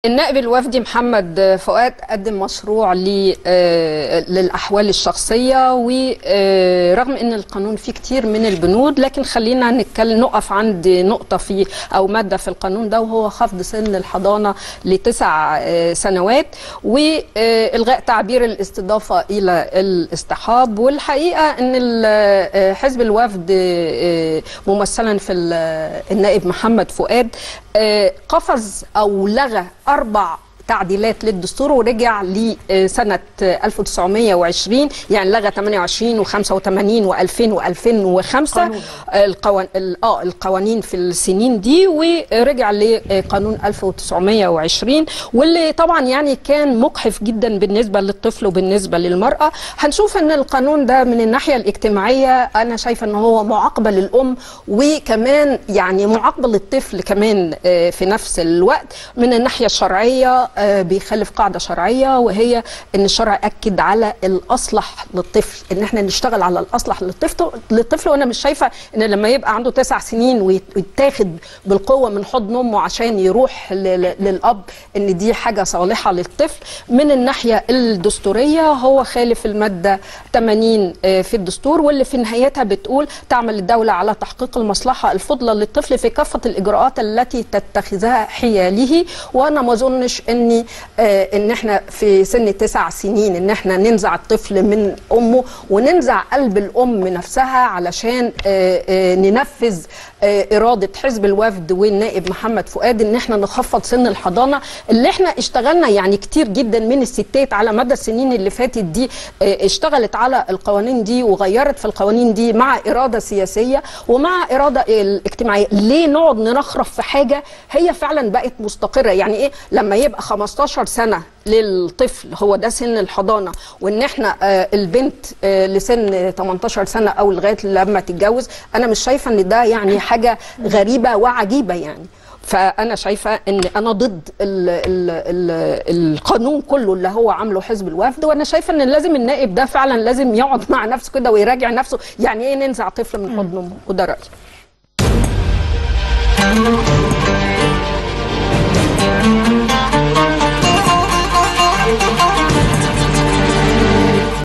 النائب الوفدي محمد فؤاد قدم مشروع ل- آه، للأحوال الشخصية ورغم أن القانون فيه كتير من البنود لكن خلينا نتكلم نقف عند نقطة فيه أو مادة في القانون ده وهو خفض سن الحضانة لتسع آه، سنوات وإلغاء تعبير الاستضافة إلى الاصطحاب والحقيقة أن ال- آه، حزب الوفد آه، ممثلا في ال- النائب محمد فؤاد آه، قفز أو لغى أربع تعديلات للدستور ورجع لسنة 1920 يعني لغى 28 و85 و2000 و2005 القوان... ال- اه القوانين في السنين دي ورجع لقانون 1920 واللي طبعا يعني كان مجحف جدا بالنسبة للطفل وبالنسبة للمرأة هنشوف ان القانون ده من الناحية الاجتماعية انا شايفة ان هو معاقبة للأم وكمان يعني معاقبة للطفل كمان آه، في نفس الوقت من الناحية الشرعية آه، بيخالف قاعدة شرعية وهي ان الشرع اكد على الاصلح للطفل ان احنا نشتغل على الاصلح للطفل للطفل وانا مش شايفة ان لما يبقى عنده تسع سنين ويت- ويتاخد بالقوة من حضن امه عشان يروح ل- ل- للاب ان دي حاجة صالحة للطفل من الناحية الدستورية هو خالف المادة 80 آه، في الدستور واللي في نهايتها بتقول تعمل الدولة على تحقيق المصلحة الفضلى للطفل في كافة الإجراءات التي تتخذها حياله وأنا ما أظنش إن آه، إن إحنا في سن تسع سنين إن إحنا ننزع الطفل من أمه وننزع قلب الأم نفسها علشان آه، آه، ننفذ آه، إرادة حزب الوفد والنائب محمد فؤاد إن إحنا نخفض سن الحضانة اللي إحنا اشتغلنا يعني كتير جدا من الستات على مدى السنين اللي فاتت دي آه، اشتغلت على القوانين دي وغيرت في القوانين دي مع إرادة سياسية ومع إرادة الاجتماعية ليه نقعد نرخرف في حاجة هي فعلا بقت مستقرة يعني إيه لما يبقى 15 سنة للطفل هو ده سن الحضانة وإن إحنا آه، البنت آه، لسن 18 سنة أو لغاية لما تتجوز أنا مش شايفة إن ده يعني حاجة غريبة وعجيبة يعني فانا شايفه ان انا ضد ال ال ال القانون كله اللي هو عامله حزب الوفد وانا شايفه ان لازم النائب ده فعلا لازم يقعد مع نفسه كده ويراجع نفسه يعني ايه ننزع طفل من حضن امه وده رايي